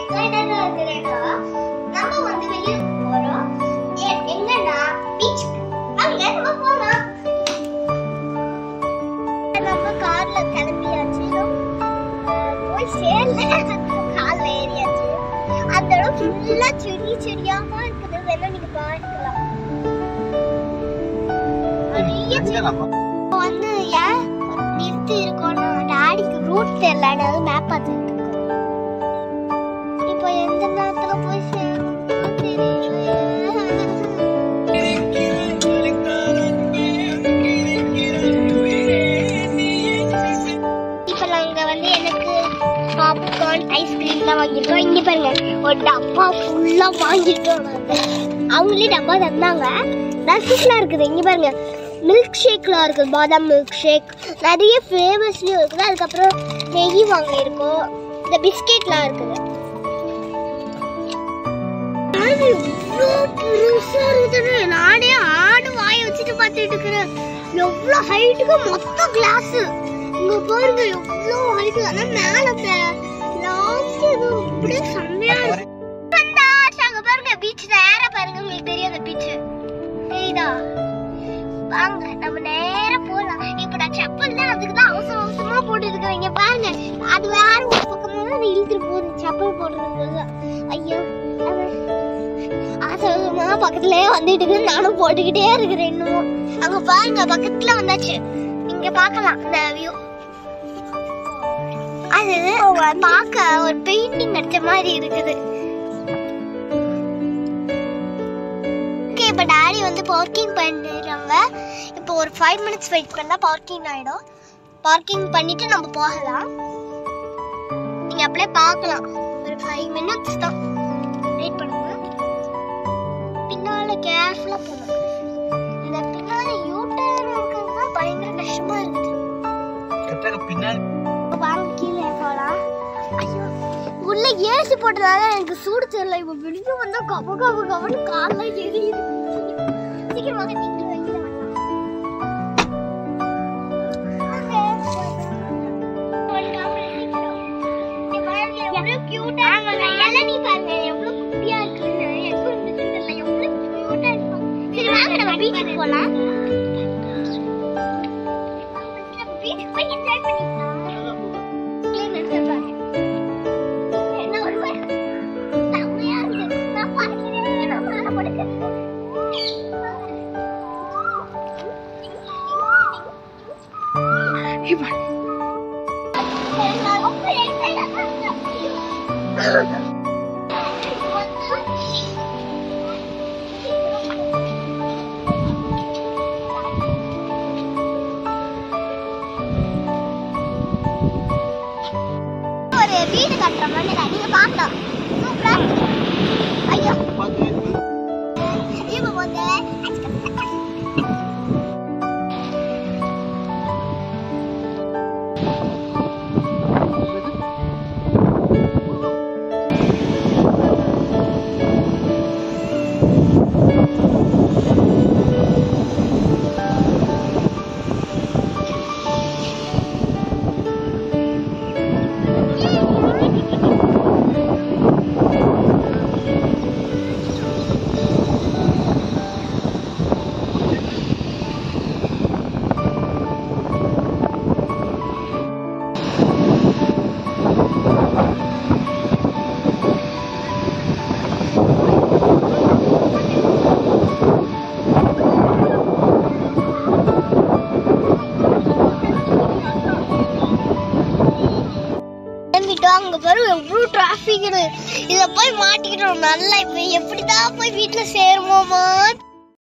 எக்ஸைட்டடா இருக்கிறேன்னா நம்ம வந்து வெளிய போறோம் ஏ- எங்கன்னா பீச் அங்க நம்ம போலாம் நம்ம கார்ல கிளம்பியாச்சு அஹ் போய் சேர்ல கார்ல ஏறியாச்சு அந்த இடம் ஃபுல்லா செடி செடியாம இருக்குது வேணா நீங்க பார்க்கலாம் நிறைய செடி இப்போ வந்து ஏன் நிறுத்தி இருக்கோம்னா டாடிக்கு ரூட் தெரியல மேப் பார்த்துட்டு இருக்கோம் இப்போ எந்த நேரத்துல போய் சேரணும் தெரியல இப்போ நாங்க வந்து எனக்கு பாப்கார்ன் ஐஸ்கிரீம்லாம் வாங்கியிருக்கோம் இங்க பாருங்க ஒரு டப்பா ஃபுல்லா வாங்கிட்டோம் நாங்க அவங்களே டப்பா தந்தாங்க ரசிஸ்லாம் இருக்குது இங்க பாருங்க மில்க் ஷேக்லாம் இருக்குது பாதாம் மில்க் ஷேக் நிறைய ஃப்ளேவர்ஸ்லையும் இருக்குது அதுக்கப்புறம் நெய் வாங்கியிருக்கோம் இந்த பிஸ்கெட்லாம் இருக்குது ஆடு இவ்ளோ பெருசா இருக்குது நானே ஆடு வாயை வச்சுட்டு பார்த்துட்டு இருக்கிறேன் எவ்வளோ ஹைட்டுக்கு மொத்த கிளாஸ் இங்க பாருங்க எவ்வளோ ஹைட்டு ஆனா மேல லாஸ்ட் இது அப்படியே செம்மையா இருக்கு வந்தாச்சு, அங்க பாருங்க பீச் நேரா பாருங்க உங்களுக்கு தெரியும் அந்த பீச் தெரியுதா வாங்க நம்ம நேரா போலாம் இப்ப நான் செப்பல் தான் அதுக்கு தான் அவசர அவசரமா போட்டு இருக்கேன் இங்க பாருங்க அது வேற ஒரு பக்கமா தான் இழுத்துட்டு போகுது செப்பல் போடுறதுக்கு ஐயோ அது அவசரமா பக்கத்துலயே வந்துட்டு இருக்கு நானும் போட்டுக்கிட்டே இருக்கிறேன் இன்னும் அங்க பாருங்க பக்கத்துல வந்தாச்சு இங்க பார்க்கலாம் இந்த வியூ அது பார்க்க ஒரு பெயிண்டிங் அடிச்ச மாதிரி இருக்குது ஓகே இப்போ டாடி வந்து பார்க்கிங் பண்ணிடுறாங்க இப்போ ஒரு ஃபைவ் மினிட்ஸ் வெயிட் பண்ணால் பார்க்கிங் ஆகிடும் பார்க்கிங் பண்ணிட்டு நம்ம போகலாம் நீங்கள் அப்படியே பார்க்கலாம் ஒரு ஃபைவ் மினிட்ஸ் தான் வெயிட் பண்ணுங்க பின்னால கேர்ஃபுல்லாக போகணும் இந்த பின்னால யூ டர்ன் இருக்கிறது தான் பயங்கர கஷ்டமா இருக்குது பின்னாடி வாங்க கீழே போலாம் ஐயோ உள்ள ஏசி போட்டதால எனக்கு சூடு தெரியல இப்போ வெளியே வந்தா கப கப கபன்னு கால்ல எரியுது சீக்கிரம் வாங்க நீங்க வெளியில போலாம் பீச்சுக்கு போய் என்ஜாய் பண்ணிக்கலாம் என்ன ஒரு செம்மையா இருக்கு நான் பார்க்கிறேன் நான் மேல படுக்கிறேன் ஒரு வீடு கட்டுற மாதிரி தான். நீங்க பார்க்கலாம் சூப்பரா இருக்கு. ஐயோ இப்போ வந்து கிளம்பிட்டோம் அங்க பாரு எவ்வளவு டிராபிக் இதை போய் மாட்டிக்கிட்டோம் நல்லா இப்ப எப்படிதான் போய் வீட்டுல சேருமோமா